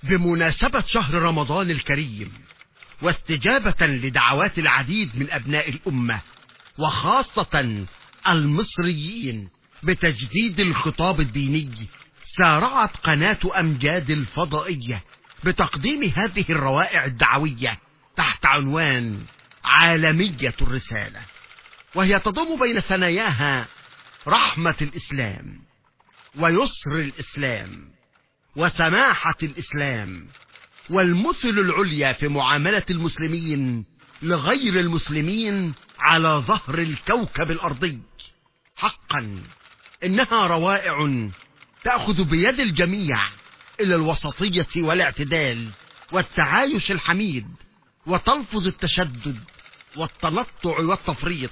بمناسبة شهر رمضان الكريم واستجابة لدعوات العديد من أبناء الأمة وخاصة المصريين بتجديد الخطاب الديني سارعت قناة أمجاد الفضائية بتقديم هذه الروائع الدعوية تحت عنوان عالمية الرسالة وهي تضم بين ثناياها رحمة الإسلام ويسر الإسلام وسماحة الإسلام والمثل العليا في معاملة المسلمين لغير المسلمين على ظهر الكوكب الأرضي حقا إنها روائع تأخذ بيد الجميع إلى الوسطية والاعتدال والتعايش الحميد وتلفظ التشدد والتنطع والتفريط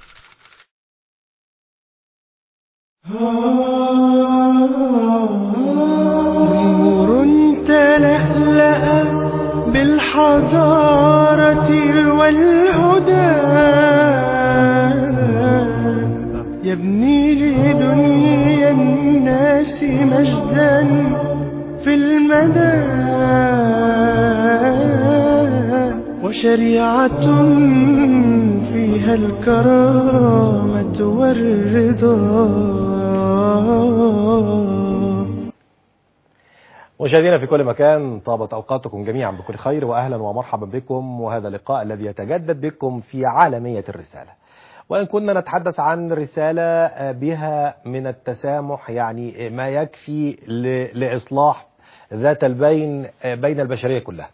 نور تلألأ بالحضارة والهدى يبني لدنيا الناس مجدا في المدى وشريعة فيها الكرامة والرضا مشاهدينا في كل مكان طابت أوقاتكم جميعا بكل خير وأهلا ومرحبا بكم وهذا اللقاء الذي يتجدد بكم في عالمية الرسالة وإن كنا نتحدث عن رسالة بها من التسامح يعني ما يكفي ل- لإصلاح ذات البين بين البشرية كلها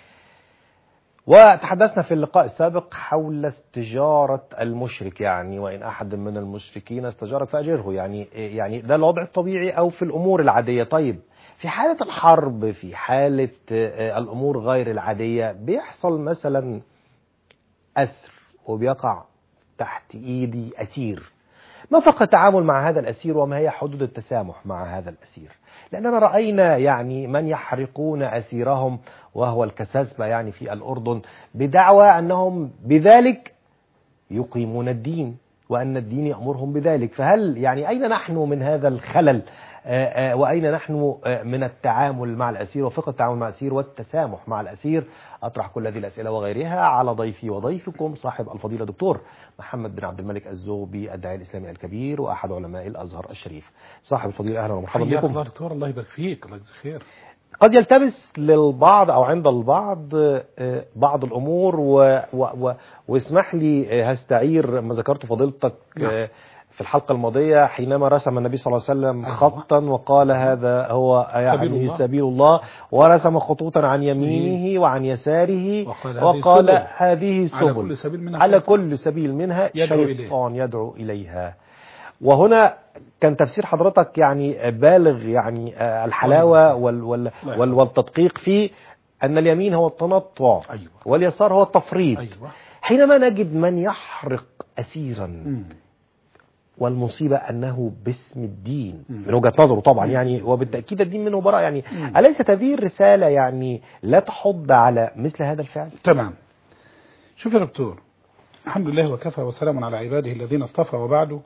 وتحدثنا في اللقاء السابق حول استجارة المشرك يعني وإن أحد من المشركين استجارك فأجره يعني يعني ده الوضع الطبيعي أو في الأمور العادية طيب في حالة الحرب في حالة آه، الأمور غير العادية بيحصل مثلا أسر وبيقع تحت إيدي أسير ما فرق التعامل مع هذا الأسير وما هي حدود التسامح مع هذا الأسير لأننا رأينا يعني من يحرقون أسيرهم وهو الكساسبة يعني في الأردن بدعوى أنهم بذلك يقيمون الدين وأن الدين يأمرهم بذلك فهل يعني أين نحن من هذا الخلل آه، آه، وأين نحن آه، من التعامل مع الأسير وفقه التعامل مع الأسير والتسامح مع الأسير أطرح كل هذه الأسئلة وغيرها على ضيفي وضيفكم صاحب الفضيلة دكتور محمد بن عبد الملك الزوبي الداعي الإسلامي الكبير وأحد علماء الأزهر الشريف صاحب الفضيلة أهلا ومرحبا حياك بكم الله دكتور الله يبارك فيك الله يجزيك خير قد يلتبس للبعض او عند البعض آه، بعض الامور و و و واسمح لي آه، هستعير ما ذكرت فضيلتك آه، في الحلقه الماضيه حينما رسم النبي صلى الله عليه وسلم أيوة. خطا وقال هذا هو يعني سبيل الله. سبيل الله ورسم خطوطا عن يمينه وعن يساره وقال هذه وقال سبل. هذه على سبل كل سبيل منها على شيطان. كل سبيل منها يدعو إليه. شيطان يدعو إليها وهنا كان تفسير حضرتك يعني بالغ يعني آه، الحلاوة وال وال الله وال والتدقيق في أن اليمين هو التنطع أيوة. واليسار هو التفريط أيوة حينما نجد من يحرق أسيرا مم. والمصيبة أنه باسم الدين مم. من وجهة نظره طبعا يعني وبالتأكيد الدين منه براء يعني مم. أليست هذه الرسالة يعني لا تحض على مثل هذا الفعل تمام شوف يا دكتور الحمد لله وكفى وسلام على عباده الذين اصطفى وبعده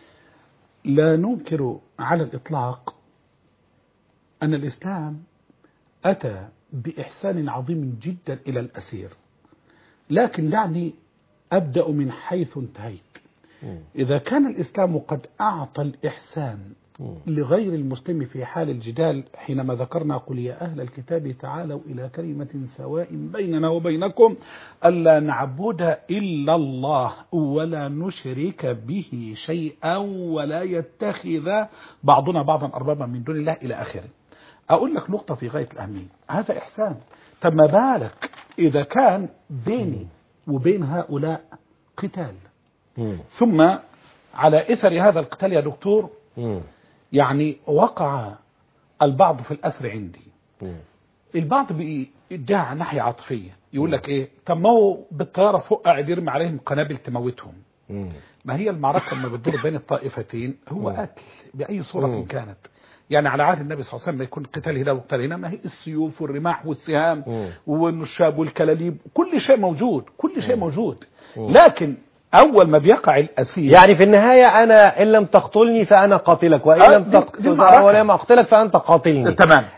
لا ننكر على الإطلاق أن الإسلام أتى بإحسان عظيم جدا إلى الأسير لكن دعني أبدأ من حيث انتهيت مم. إذا كان الإسلام قد أعطى الإحسان مم. لغير المسلم في حال الجدال حينما ذكرنا قل يا أهل الكتاب تعالوا إلى كلمة سواء بيننا وبينكم ألا نعبد إلا الله ولا نشرك به شيئا ولا يتخذ بعضنا بعضا أربابا من دون الله إلى آخره أقول لك نقطة في غاية الأهمية هذا إحسان طب ما بالك إذا كان بيني وبين هؤلاء قتال مم. ثم على إثر هذا القتال يا دكتور مم. يعني وقع البعض في الأسر عندي مم. البعض بيدعي ناحية عاطفية يقول لك ايه طب ما هو بالطيارة فوق قاعد يرمي عليهم قنابل تموتهم مم. ما هي المعركة لما بتدور بين الطائفتين هو مم. قتل بأي صورة مم. كانت يعني على عهد النبي صلى الله عليه وسلم يكون قتال هنا وقتال هنا ما هي السيوف والرماح والسهام مم. والنشاب والكلاليب كل شيء موجود كل شيء موجود مم. لكن أول ما بيقع الأسير يعني في النهاية أنا إن لم تقتلني فأنا قاتلك وإن آه، لم دي- تقتل دي المعركة. ولم أقتلك فأنت قاتلني تمام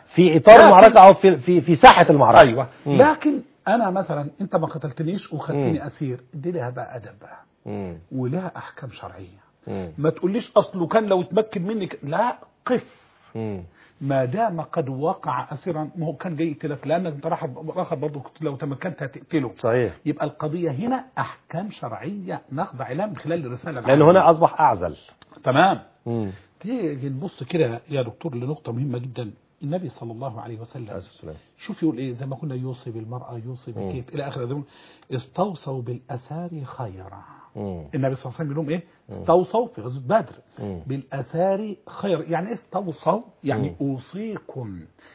في اطار لكن- المعركه او في في في ساحه المعركه ايوه مم. لكن انا مثلا انت ما قتلتنيش مم. وخدتني اسير دي لها بقى ادب بقى مم. ولها احكام شرعيه مم. ما تقوليش اصله كان لو تمكن منك لا قف مم. ما دام قد وقع اسيرا ما هو كان جاي يقتلك لانك انت راح راح برضه كنت لو تمكنت هتقتله صحيح يبقى القضيه هنا احكام شرعيه نخضع لها من خلال الرساله لان العامة. هنا اصبح اعزل تمام مم. تيجي نبص كده يا دكتور لنقطه مهمه جدا النبي صلى الله عليه عليه وسلم الصلاة والسلام. شوف يقول ايه زي ما كنا يوصي بالمرأة يوصي بالكيت إلى آخر الزمن استوصوا بالأثار خيرا مم. النبي صلى الله عليه وسلم يقول لهم ايه استوصوا في غزوة بدر مم. بالأثار خير يعني ايه استوصوا يعني مم. أوصيكم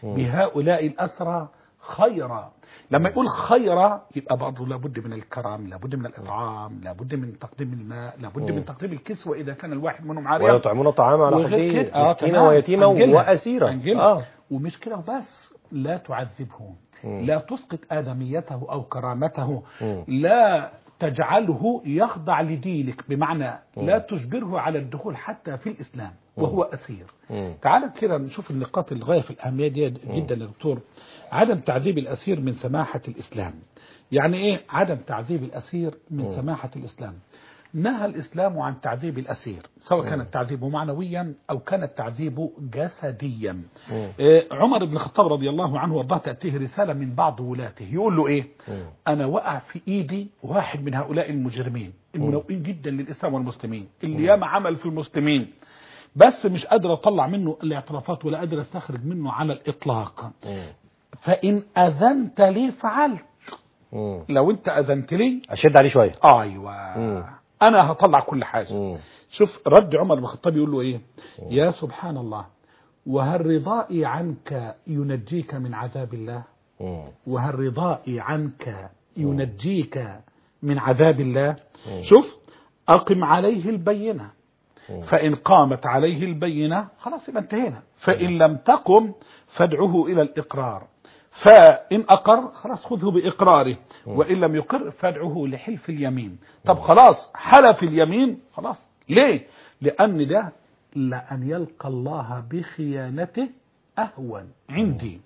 بهؤلاء الأسرى خيرا لما يقول خيرا يبقى برضه لابد من الكرم لابد من الإطعام لابد من تقديم الماء لابد من تقديم الكسوة إذا كان الواحد منهم عاريا ويطعمون طعاما على وغير حبه كده آه مسكينا تمام. ويتيما أنجلها. واسيرا أنجلها. اه ومش كده وبس لا تعذبه مم. لا تسقط آدميته أو كرامته مم. لا تجعله يخضع لدينك بمعنى لا تجبره على الدخول حتى في الإسلام وهو أسير مم. تعال كده نشوف النقاط الغاية في الأهمية دي جدا يا دكتور عدم تعذيب الأسير من سماحة الإسلام يعني إيه عدم تعذيب الأسير من سماحة الإسلام نهى الإسلام عن تعذيب الأسير سواء كان التعذيب معنويا أو كان التعذيب جسديا إيه عمر بن الخطاب رضي الله عنه وارضاه تأتيه رسالة من بعض ولاته يقول له إيه أنا وقع في إيدي واحد من هؤلاء المجرمين المنوئين جدا للإسلام والمسلمين اللي ياما عمل في المسلمين بس مش قادر اطلع منه الاعترافات ولا قادر استخرج منه على الاطلاق مم. فان اذنت لي فعلت مم. لو انت اذنت لي اشد عليه شويه ايوه مم. انا هطلع كل حاجه مم. شوف رد عمر بن الخطاب يقول له ايه يا سبحان الله وهل رضائي عنك ينجيك من عذاب الله مم. وهل رضائي عنك ينجيك من عذاب الله شوف أقم عليه البينة فإن قامت عليه البينة خلاص يبقى انتهينا فإن لم تقم فادعه إلى الإقرار فإن أقر خلاص خذه بإقراره وإن لم يقر فادعه لحلف اليمين طب خلاص حلف اليمين خلاص ليه لأن ده لأن يلقى الله بخيانته أهون عندي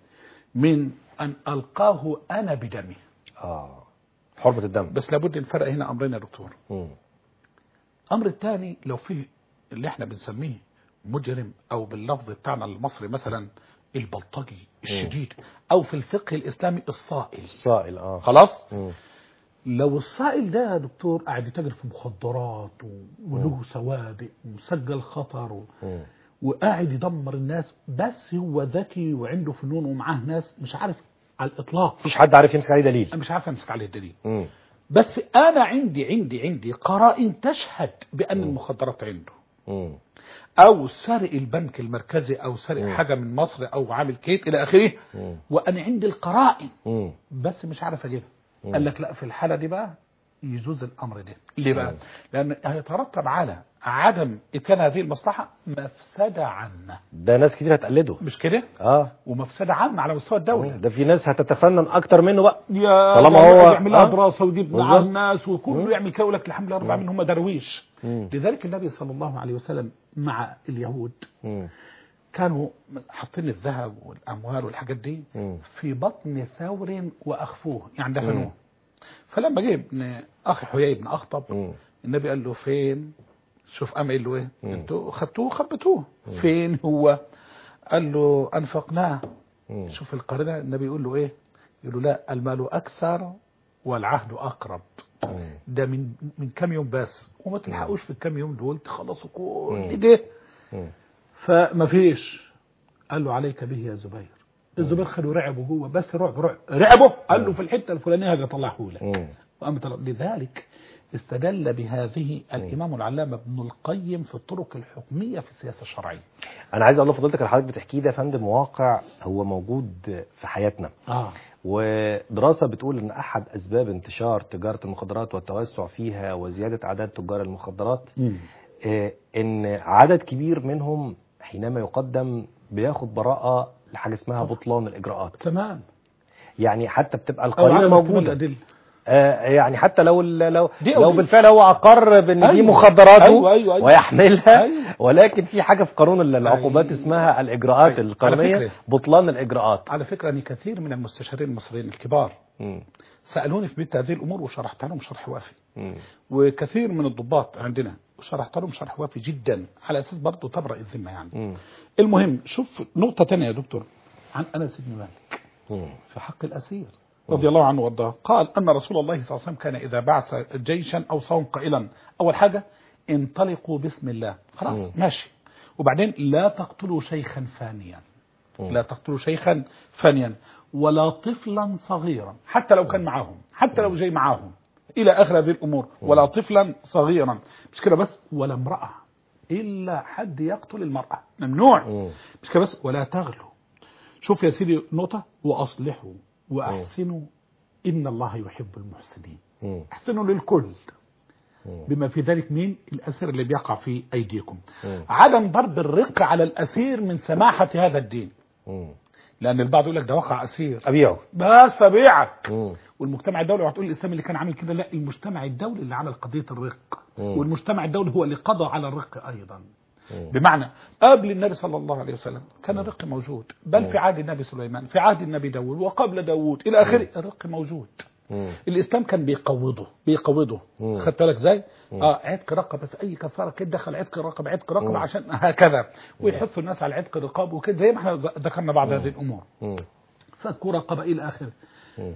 من أن ألقاه أنا بدمه اه حرمه الدم بس لابد الفرق هنا أمرين يا دكتور مم. أمر الثاني لو فيه اللي احنا بنسميه مجرم أو باللفظ بتاعنا المصري مثلا البلطجي الشديد أو في الفقه الإسلامي الصائل الصائل اه خلاص مم. لو الصائل ده يا دكتور قاعد يتاجر في مخدرات و- وله سوابق ومسجل خطر و... مم. وقاعد يدمر الناس بس هو ذكي وعنده فنون ومعاه ناس مش عارف على الإطلاق مفيش حد عارف يمسك عليه دليل أنا مش عارف أمسك عليه الدليل مم. بس أنا عندي عندي عندي قرائن تشهد بأن المخدرات عنده مم. او سرق البنك المركزي او سرق مم. حاجه من مصر او عامل كيت الى اخره مم. وانا عندي القرائن مم. بس مش عارف اجيبها مم. قال لك لا في الحاله دي بقى يجوز الامر ده ليه بقى لان هيترتب على عدم اتيان هذه المصلحه مفسده عامه ده ناس كتير هتقلده مش كده اه ومفسده عامه على مستوى الدوله ده في ناس هتتفنن اكتر منه بقى يا طالما ده هو- يعمل لها آه. دراسه ويجيب معاه بالظبط. الناس وكله مم. يعمل كده يقول لك الحمد لله رب العالمين هم درويش مم. لذلك النبي صلى الله عليه وسلم مع اليهود مم. كانوا حاطين الذهب والاموال والحاجات دي مم. في بطن ثور واخفوه يعني دفنوه فلما جه ابن اخي حيي بن اخطب مم. النبي قال له فين شوف قام قال له ايه مم. انتوا خدتوه وخبتوه فين هو قال له انفقناه مم. شوف القرينه النبي يقول له ايه يقول له لا المال اكثر والعهد اقرب مم. ده من من كام يوم بس وما تلحقوش في الكام يوم دول تخلصوا مم. كل ده مم. فما فيش قال له عليك به يا زبير الزبير خدوا رعبه هو بس رعب رعب رعبه قال له في الحته الفلانيه هاجي اطلعه لك مم. وقام طلع- لذلك استدل بهذه الامام العلامه ابن القيم في الطرق الحكميه في السياسه الشرعيه انا عايز اقول لفضيلتك اللي حضرتك بتحكيه ده يا فندم واقع هو موجود في حياتنا اه ودراسة بتقول ان احد اسباب انتشار تجارة المخدرات والتوسع فيها وزيادة اعداد تجار المخدرات آه، ان عدد كبير منهم حينما يقدم بياخد براءة لحاجة اسمها بطلان الاجراءات تمام يعني حتى بتبقى او القرينة عدم اكتمال موجودة الادله آه يعني حتى لو لو دي أو لو دي. بالفعل هو اقر بان دي أيوة. مخدراته أيوة، أيوة، أيوة. ويحملها أيوة. ولكن في حاجه في قانون ال- العقوبات أيوة. اسمها الاجراءات أيوة. على القانونيه فكرة. بطلان الاجراءات على فكره ان كثير من المستشارين المصريين الكبار مم. سالوني في مثل هذه الامور وشرحت لهم شرح وافي مم. وكثير من الضباط عندنا وشرحت لهم شرح وافي جدا على اساس برضه تبرأ الذمه يعني مم. المهم شوف نقطه ثانيه يا دكتور عن انس بن مالك مم. في حق الأسير رضي الله عنه وارضاه قال أن رسول الله صلى الله عليه وسلم كان إذا بعث جيشا أو صوم قائلا أول حاجة انطلقوا بسم الله خلاص مم. ماشي وبعدين لا تقتلوا شيخا فانيا مم. لا تقتلوا شيخا فانيا ولا طفلا صغيرا حتى لو كان معاهم حتى لو جاي معاهم إلى آخر هذه الأمور ولا طفلا صغيرا مش كده بس ولا امرأة إلا حد يقتل المرأة ممنوع مم. مش كده بس ولا تغلوا شوف يا سيدي نقطة وأصلحوا وأحسنوا إن الله يحب المحسنين مم. أحسنوا للكل مم. بما في ذلك مين الأسير اللي بيقع في أيديكم مم. عدم ضرب الرق على الأسير من سماحة هذا الدين مم. لأن البعض يقول لك ده وقع أسير ابيعه بس أبيعك مم. والمجتمع الدولي وهتقول الإسلام اللي كان عامل كده لا المجتمع الدولي اللي عمل قضية الرق مم. والمجتمع الدولي هو اللي قضى على الرق أيضا مم. بمعنى قبل النبي صلى الله عليه وسلم كان الرق موجود بل في عهد النبي سليمان في عهد النبي داود وقبل داود إلى آخره الرق موجود مم. الإسلام كان بيقوضه بيقوضه مم. خدت بالك ازاي؟ اه عتق رقبه في اي كفاره كده دخل عتق رقبه عتق رقبه عشان هكذا ويحثوا الناس على عتق الرقاب وكده زي ما احنا ذكرنا بعض هذه الامور مم. فكوا رقبه الى اخره مم.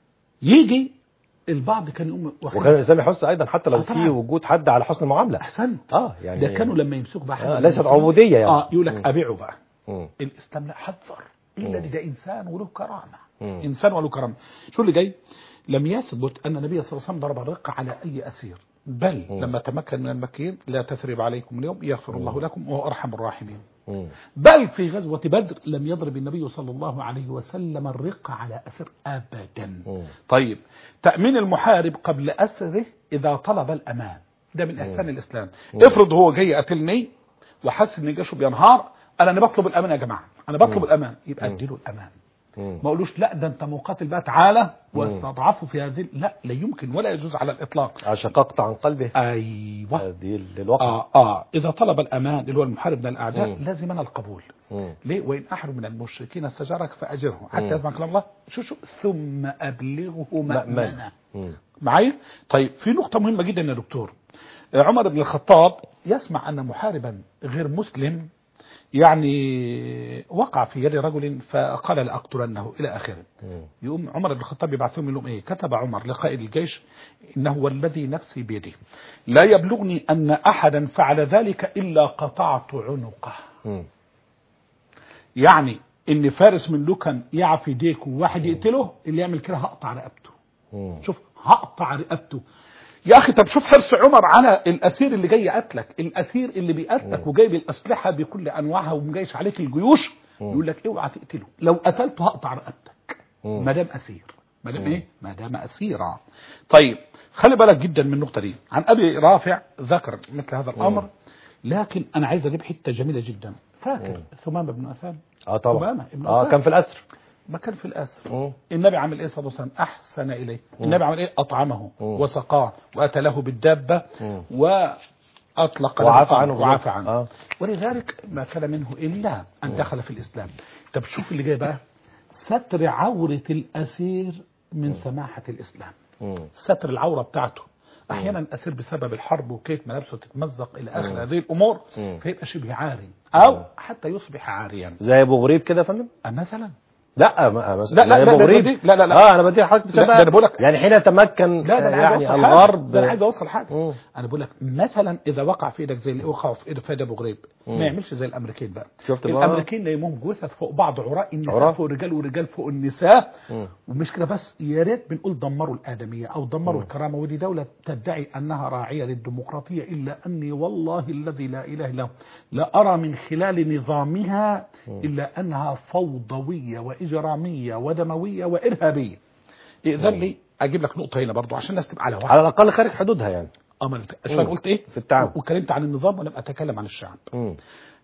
يجي البعض كان يقوم واخد- وكان الاسلام يحث ايضا حتى لو آه في طبعاً. وجود حد على حسن المعامله احسنت اه يعني ده كانوا لما يمسكوا بقى حد آه من ليست المسلمين، عبوديه يعني اه يقول لك مم. ابيعه بقى مم. الاسلام لا حذر الا ده انسان وله كرامه مم. انسان وله كرامه شو اللي جاي لم يثبت ان النبي صلى الله عليه وسلم ضرب الرق على اي اسير بل مم. لما تمكن من المكيين لا تثريب عليكم اليوم يغفر الله لكم وهو ارحم الراحمين مم. بل في غزوة بدر لم يضرب النبي صلى الله عليه وسلم الرق على أسر أبدا مم. طيب تأمين المحارب قبل أسره إذا طلب الأمان ده من أحسان الإسلام افرض هو جاي قتلني وحس إن جيشه بينهار أنا أنا بطلب الأمان يا جماعة أنا بطلب الأمان يبقى أديله الأمان مم. ما اقولوش لا ده انت مقاتل بقى تعالى واستضعفه في هذه لا لا يمكن ولا يجوز على الاطلاق شققت عن قلبه ايوه هذه الوقت اه اه اذا طلب الامان اللي هو المحارب من الاعداء مم. لازمنا القبول مم. ليه وإن أحد من المشركين استجارك فأجره مم. حتى يسمع كلام الله شو شو ثم أبلغه مأمنة مم. معايا طيب في نقطة مهمة جدا يا دكتور آه، عمر بن الخطاب يسمع أن محاربا غير مسلم يعني وقع في يد رجل فقال لأقتلنه إلى آخره مم. يقوم عمر بن الخطاب يبعث لهم يقول لهم ايه كتب عمر لقائد الجيش انه والذي نفسي بيده لا يبلغني ان احدا فعل ذلك الا قطعت عنقه مم. يعني ان فارس من لوكان يعفي ديك وواحد يقتله اللي يعمل كده هقطع رقبته مم. شوف هقطع رقبته يا اخي طب شوف حرص عمر على الاسير اللي جاي يقتلك الاسير اللي بيقتلك وجايب الاسلحه بكل انواعها ومجيش عليك الجيوش يقول لك اوعى تقتله لو قتلته هقطع رقبتك مم. ما دام اسير ما دام ايه ما دام اسيرا طيب خلي بالك جدا من النقطه دي عن ابي رافع ذكر مثل هذا الامر لكن انا عايز اجيب حته جميله جدا فاكر ثمامه بن اثان اه طبعا ثمامة ابن اه أسد. كان في الاسر ما كان في الاسر مم. النبي عمل ايه صلى الله عليه وسلم احسن اليه النبي عمل ايه اطعمه مم. وسقاه واتى له بالدابه مم. واطلق له وعفى الأمر عنه وعفى بالظبط. عنه آه. ولذلك ما كان منه الا ان دخل في الاسلام طب شوف اللي جاي بقى ستر عوره الاسير من سماحه الاسلام مم. ستر العوره بتاعته احيانا الاسير بسبب الحرب وكيف ملابسه تتمزق الى اخر هذه الامور مم. فيبقى شبه عاري او حتى يصبح عاريا زي ابو غريب كده يا فندم أه مثلا لا ما لا، لا، زي لا، أبو ده غريب. بدي- لا، لا، لا. اه انا بدي حضرتك مثال لا، بقى. ده أنا بقول لك- يعني حين تمكن لا ده انا عايز يعني اوصل حاجه الغرب ده انا عايز اوصل حاجه مم. انا بقول لك مثلا اذا وقع في ايدك زي اللي وقع في ايد فادي ابو غريب مم. ما يعملش زي الامريكان بقى شفت بقى؟ الامريكان نايمهم جثث فوق بعض عراء النساء عراء. فوق الرجال والرجال فوق النساء مم. ومش كده بس يا ريت بنقول دمروا الادميه او دمروا الكرامه ودي دوله تدعي انها راعيه للديمقراطيه الا اني والله الذي لا اله الا هو لا ارى من خلال نظامها الا انها فوضويه واجراميه ودمويه وارهابيه اذن لي اجيب لك نقطه هنا برضو عشان الناس تبقى على وعي على الاقل خارج حدودها يعني اه ما أنا- عشان قلت ايه في التعامل. واتكلمت عن النظام ولم اتكلم عن الشعب مم.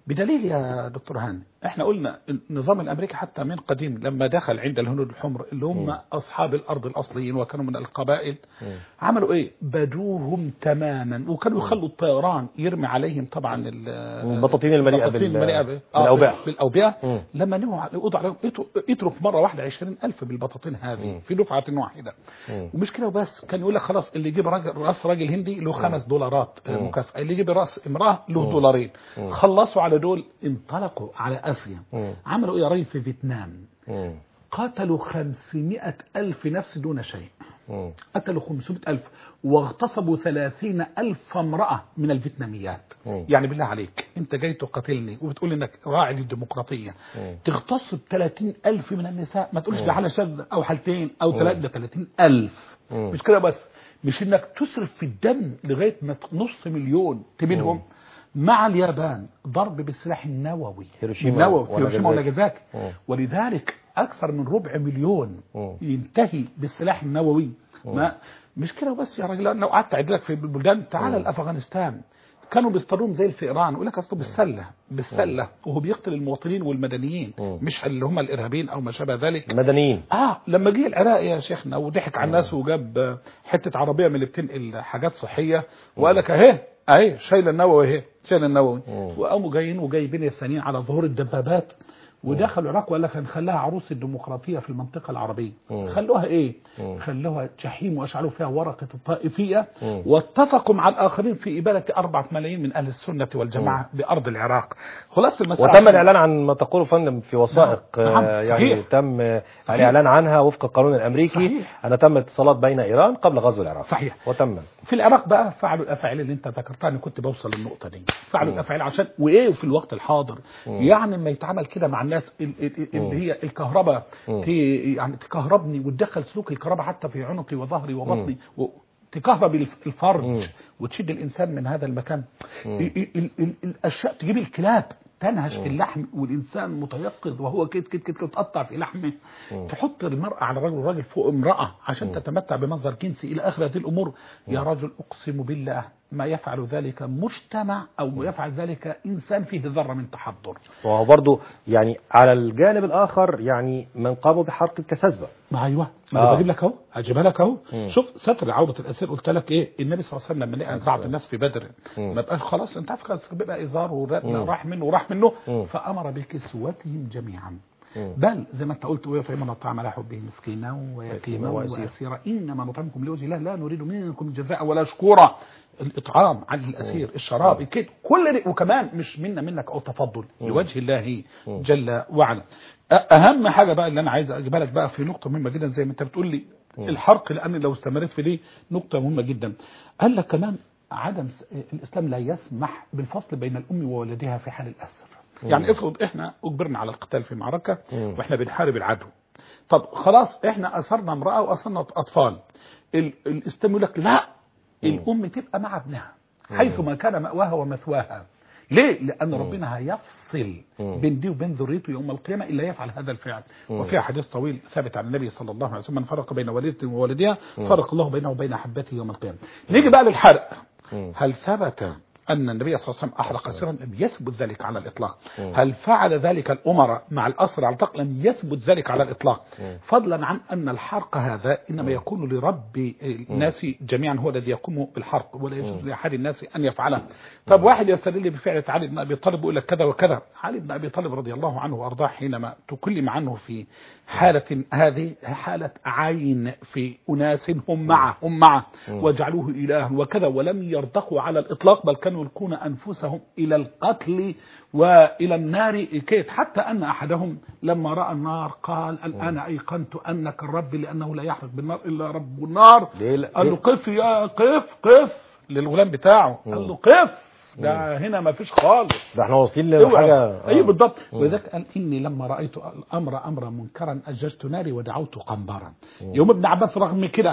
بدليل يا دكتور هاني احنا قلنا النظام الامريكي حتى من قديم لما دخل عند الهنود الحمر اللي هم مم. اصحاب الارض الاصليين وكانوا من القبائل مم. عملوا ايه بدوهم تماما وكانوا يخلوا الطيران يرمي عليهم طبعا ال- البطاطين المليئة البطاطين بال- المليئة ب- بالأوبئة. بالاوبئه مم. لما نوع يقضوا عليهم يترك- يترك مره واحده 20000 بالبطاطين هذه مم. في دفعه واحده مم. ومش كده وبس كان يقول لك خلاص اللي يجيب راجل راس راجل هندي له خمس دولارات مم. مكافاه اللي يجيب راس امراه له مم. دولارين مم. خلصوا على دول انطلقوا على اسيا مم. عملوا ايه يا ري في فيتنام مم. قتلوا 500 ألف نفس دون شيء مم. قتلوا 500 ألف واغتصبوا 30 ألف امرأة من الفيتناميات مم. يعني بالله عليك انت جاي تقاتلني وبتقول انك راعي للديمقراطية مم. تغتصب 30 ألف من النساء ما تقولش مم. ده حالة شاذة أو حالتين أو مم. ثلاثة ده 30 ألف مم. مش كده بس مش انك تصرف في الدم لغاية ما ت- نص مليون تبيدهم مع اليابان ضرب بالسلاح النووي هيروشيما النووي في هيروشيما وناجازاكي. وناجازاكي مم. ولذلك اكثر من ربع مليون مم. ينتهي بالسلاح النووي ما مش كده بس يا راجل انا قعدت اعد لك في البلدان تعال لافغانستان كانوا بيصطادوهم زي الفئران يقول لك اصله بالسله بالسله وهو بيقتل المواطنين والمدنيين مم. مش اللي هم الارهابيين او ما شابه ذلك المدنيين اه لما جه العراق يا شيخنا وضحك على الناس وجاب آه، حته عربيه من اللي بتنقل حاجات صحيه وقال لك اهي اهي شايله النووي اهي شايله النووي مم. وقاموا جايين وجايبين الثانيين على ظهور الدبابات ودخلوا العراق وقال لك هنخليها عروس الديمقراطيه في المنطقه العربيه مم. خلوها ايه مم. خلوها جحيم واشعلوا فيها ورقه الطائفيه مم. واتفقوا مع الاخرين في اباده أربعة ملايين من اهل السنه والجماعه بارض العراق خلاص المساله وتم الاعلان عن ما تقوله فندم في وثائق نعم، نعم، آه، يعني صحيح. تم آه، صحيح. الاعلان عنها وفق القانون الامريكي صحيح. ان تم اتصالات بين ايران قبل غزو العراق صحيح. وتم في العراق بقى فعلوا الافاعيل اللي انت ذكرتها انا كنت بوصل للنقطه دي فعلوا الافاعيل عشان وايه وفي الوقت الحاضر يعني ما يتعمل كده مع الناس ال- ال- اللي هي الكهرباء مم. ت- يعني تكهربني وتدخل سلوك الكهرباء حتى في عنقي وظهري وبطني و- تكهرب الف- الفرج مم. وتشد الانسان من هذا المكان مم. ال- ال- ال- ال- الاشياء تجيب الكلاب تنهش في اللحم والانسان متيقظ وهو كده كده كده تقطع في لحمه تحط المراه على رجل والراجل فوق امراه عشان تتمتع بمنظر جنسي الى اخر هذه الامور يا رجل اقسم بالله ما يفعل ذلك مجتمع او يفعل ذلك انسان فيه ذره من تحضر وهو برضه يعني على الجانب الاخر يعني من قاموا بحرق الكسزبه ما ايوه ما آه. انا بجيب لك اهو هجيبها لك اهو مم. شوف ستر عوره الاسير قلت لك ايه النبي صلى الله عليه وسلم لما لقى بعض الناس في بدر مم. ما بقاش خلاص انت عارف خلاص بيبقى ازار مم. وراح منه وراح منه مم. فامر بكسوتهم جميعا مم. بل زي ما انت قلت ويطعمون الطعام على حبه مسكينا ويتيما وأسيرا. واسيرا انما نطعمكم لوجه الله لا نريد منكم جزاء ولا شكورا الاطعام على الاسير الشراب كده كل دي وكمان مش منا منك او تفضل لوجه الله جل وعلا أ- اهم حاجه بقى اللي انا عايز اجيبها لك بقى في نقطه مهمه جدا زي ما انت بتقول لي الحرق لان لو استمريت في دي نقطه مهمه جدا قال لك كمان عدم س- الاسلام لا يسمح بالفصل بين الام وولدها في حال الاسر يعني افرض احنا اجبرنا على القتال في معركه مم. واحنا بنحارب العدو طب خلاص احنا اثرنا امراه واثرنا اطفال ال- الاسلام يقول لك لا الام تبقى مع ابنها حيث ما كان مأواها ومثواها ليه؟ لأن ربنا هيفصل مم. بين دي وبين ذريته يوم القيامة إلا يفعل هذا الفعل مم. وفي حديث طويل ثابت عن النبي صلى الله عليه وسلم من فرق بين والدته ووالدها فرق الله بينه وبين أحبته يوم القيامة نيجي بقى للحرق مم. هل ثبت أن النبي صلى الله عليه وسلم أحرق أسيرا لم يثبت ذلك على الإطلاق مم. هل فعل ذلك الأمراء مع الأسر على الإطلاق لم يثبت ذلك على الإطلاق مم. فضلا عن أن الحرق هذا إنما يكون لرب الناس جميعا هو الذي يقوم بالحرق ولا يجوز لأحد الناس أن يفعله طب واحد يستدل بفعل علي بن أبي طالب ويقول لك كذا وكذا علي بن أبي طالب رضي الله عنه وأرضاه حينما تكلم عنه في حالة هذه حالة عين في أناس هم معه هم معه وجعلوه إلها وكذا ولم يرتقوا على الإطلاق بل كانوا يلقون أنفسهم إلى القتل وإلى النار كيت حتى أن أحدهم لما رأى النار قال الآن أيقنت أنك الرب لأنه لا يحرق بالنار إلا رب النار ليه لا- قال له ليه؟ قف يا قف قف للغلام بتاعه قال له قف ده هنا ما فيش خالص ده احنا واصلين اوعى. لحاجه اي بالضبط ولذلك قال اني لما رايت الامر امرا منكرا اججت ناري ودعوت قنبرا يوم ابن عباس رغم كده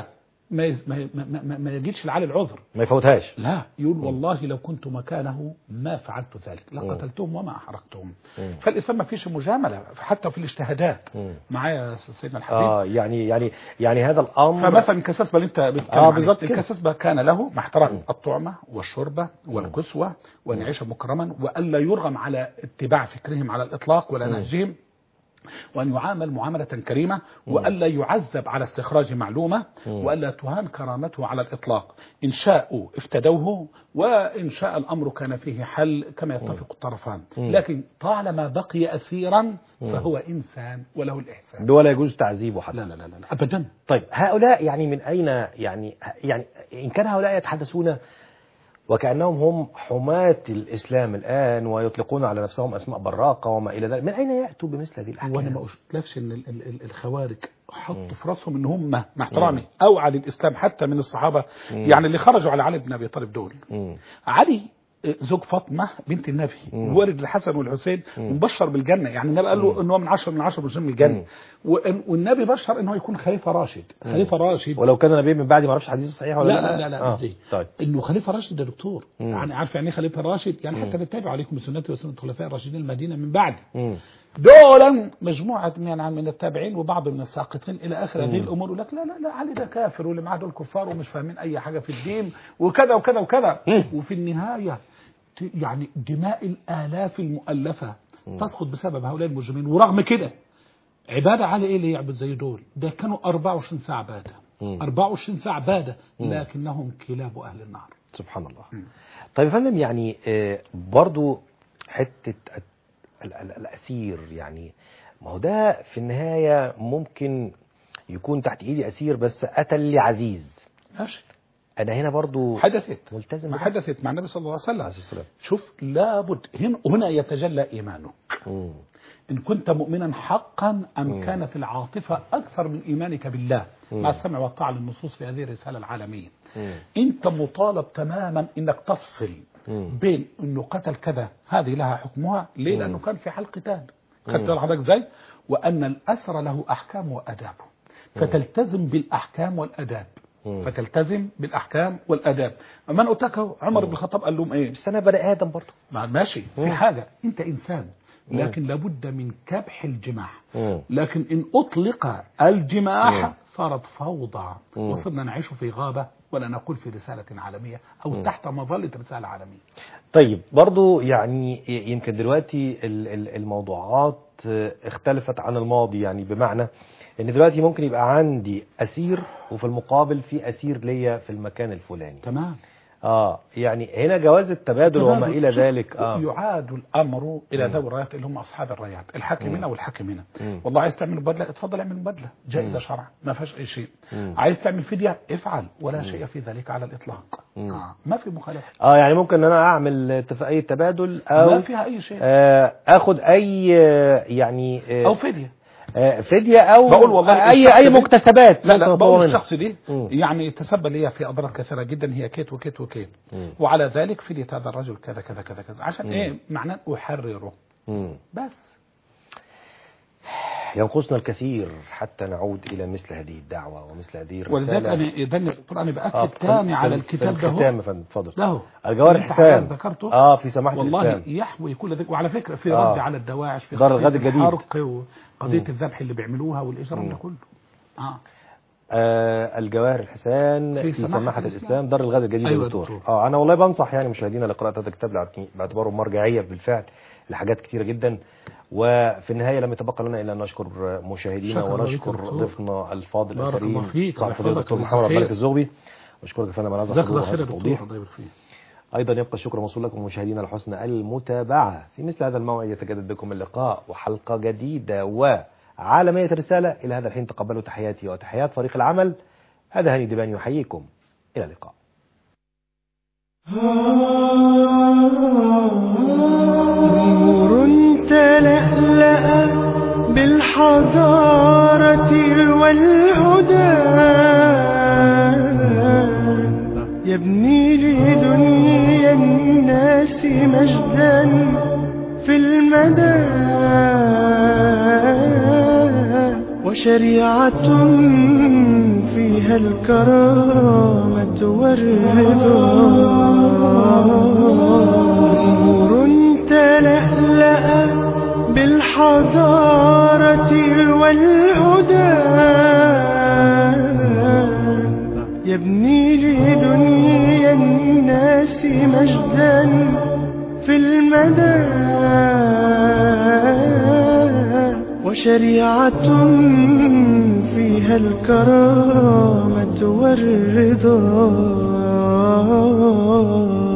ما يز- ما ما, ما, ما يجيش العالي العذر ما يفوتهاش لا يقول والله لو كنت مكانه ما فعلت ذلك مم. لقتلتهم وما احرقتهم مم. فالاسلام ما فيش مجامله حتى في الاجتهادات مم. معايا يا سيدنا الحبيب اه يعني يعني يعني هذا الامر فمثلا الكساسبه اللي انت بتتكلم آه، عنها، بالظبط كده. الكساسبه كان له مع احترام مم. الطعمه والشربه والكسوه وان يعيش مكرما والا يرغم على اتباع فكرهم على الاطلاق ولا مم. نهجهم وأن يعامل معاملة كريمة وألا يعذب على استخراج معلومة مم. وألا تهان كرامته على الإطلاق إن شاءوا افتدوه وإن شاء الأمر كان فيه حل كما يتفق الطرفان مم. لكن طالما بقي أسيرا فهو إنسان وله الإحسان ولا يجوز تعذيبه حتى لا لا لا, لا أبدا طيب هؤلاء يعني من أين يعني يعني إن كان هؤلاء يتحدثون وكأنهم هم حماة الإسلام الآن ويطلقون على نفسهم أسماء براقة وما إلى ذلك من أين يأتوا بمثل هذه الأحكام وانا ما قلتلكش ان ال- ال- ال- الخوارج حطوا في راسهم ان هم مع احترامي اوعى للاسلام حتى من الصحابه يعني اللي خرجوا على علي بن ابي طالب دول مم. علي زوج فاطمه بنت النبي مم. والد الحسن والحسين مم. مبشر بالجنه يعني النبي قال له ان هو من عشر من عشر من الجنه مم. وإن- والنبي بشر ان هو يكون خليفه راشد خليفه راشد ولو كان نبي من بعد ما اعرفش حديث صحيح ولا لا لا لا, لا آه. مش دي طيب انه خليفه راشد ده دكتور مم. يعني عارف يعني ايه خليفه راشد يعني حتى نتابع عليكم بسنتي وسنه الخلفاء الراشدين المدينه من بعد مم. دولا مجموعة من من التابعين وبعض من الساقطين إلى آخر هذه الأمور يقول لك لا لا لا علي ده كافر واللي معاه دول كفار ومش فاهمين أي حاجة في الدين وكذا وكذا وكذا مم. وفي النهاية ت- يعني دماء الآلاف المؤلفة تسقط بسبب هؤلاء المجرمين ورغم كده عبادة على إيه اللي يعبد زي دول ده كانوا 24 ساعة عبادة مم. 24 ساعة عبادة مم. لكنهم كلاب أهل النار سبحان الله طيب يا فندم يعني آه، برضو حتة ال- ال- الأسير يعني ما هو ده في النهاية ممكن يكون تحت إيدي أسير بس قتل لي عزيز ماشي أنا هنا برضو حدثت ملتزم ما بده. حدثت مع النبي صلى الله عليه وسلم عليه الصلاة شوف لابد هنا هنا يتجلى إيمانه مم. إن كنت مؤمنا حقا أم مم. كانت العاطفة أكثر من إيمانك بالله مم. مع السمع والطاعة للنصوص في هذه الرسالة العالمية مم. أنت مطالب تماما أنك تفصل مم. بين أنه قتل كذا هذه لها حكمها ليه مم. لأنه كان في حال قتال مم. خدت بالك حضرتك ازاي وأن الأسر له أحكام وأدابه فتلتزم بالأحكام والأداب مم. فتلتزم بالأحكام والأداب أما أنا قلت لك أهو، عمر بن الخطاب قال لهم إيه بس أنا بني آدم برضو ما- ماشي مم. في حاجة أنت إنسان مم. لكن لابد من كبح الجماح مم. لكن إن أطلق الجماح مم. صارت فوضى مم. وصرنا نعيش في غابة ولا نقول في رسالة عالمية أو تحت مظلة رسالة عالمية طيب برضو يعني يمكن دلوقتي ال- ال- الموضوعات اختلفت عن الماضي يعني بمعنى ان دلوقتي ممكن يبقى عندي اسير وفي المقابل في اسير ليا في المكان الفلاني تمام اه يعني هنا جواز التبادل وما تبادل. الى شوف، ذلك اه يعاد الأمر إلى مم. ذوي الرايات اللي هم أصحاب الرايات الحاكم هنا والحاكم هنا مم. والله عايز تعمل بدلة اتفضل اعمل بدلة جائزة مم. شرعا ما فيهاش أي شيء مم. عايز تعمل فدية افعل ولا شيء في ذلك على الإطلاق مم. آه. ما في مخالفة اه يعني ممكن ان انا اعمل اتفاقيه تبادل او ما فيها أي شيء آه اخد اي آه، يعني آه أو فدية آه فديه او بقول والله اي الشخص اي دي- مكتسبات لا لا ممكن بقول أطلبها منه. الشخص دي مم. يعني تسبب لي في اضرار كثيره جدا هي كيت وكيت وكيت مم. وعلى ذلك فدية هذا الرجل كذا كذا كذا كذا عشان مم. ايه معناه احرره مم. بس ينقصنا الكثير حتى نعود إلى مثل هذه الدعوة ومثل هذه ولذلك الرسالة انا اذا دكتور انا آه، باكد تاني على في- الكتاب في ده الختام هو يا فندم اتفضل له الجوار اللي انت الحسام حضرتك ذكرته اه في سماحة والله الإسلام يحوي كل ذلك وعلى فكره في آه. رد على الدواعش في دار قضية الغد الجديد. الحرق وقضيه مم. الذبح اللي بيعملوها والاجرام مم. ده كله اه آه الجواهر الحسان في في سماحة سماحة الإسلام. الإسلام دار الغد الجديد أيوة يا دكتور دكتور. اه أنا والله بنصح يعني مشاهدينا لقراءة هذا الكتاب لع- باعتباره مرجعية بالفعل لحاجات كثيرة جدا وفي النهاية لم يتبقى لنا إلا أن نشكر مشاهدينا شكرا لك يا ونشكر دكتور. ضيفنا الفاضل بارك الكريم الله فيك. صاحب الله فضيلة يحفظك الدكتور ويجزاك محمد عبد الملك خير. الزغبي أشكرك يا فندم على هذا جزاك الحضور الله خير وهذا يا دكتور التوضيح الله يبارك فيك أيضا يبقى الشكر موصول لكم مشاهدينا لحسن المتابعة في مثل هذا الموعد يتجدد بكم اللقاء وحلقة جديدة وعالمية الرسالة إلى هذا الحين تقبلوا تحياتي وتحيات فريق العمل هذا هاني دباني يحييكم إلى اللقاء نور تلألأ بالحضارة والهدى يبني لدنيا الناس مجدا في المدى وشريعة فيها الكرامة والرضا نور تلألأ بالحضارة والهدى يبني لدنيا الناس مجدا في المدى وشريعة فيها الكرامة والرضا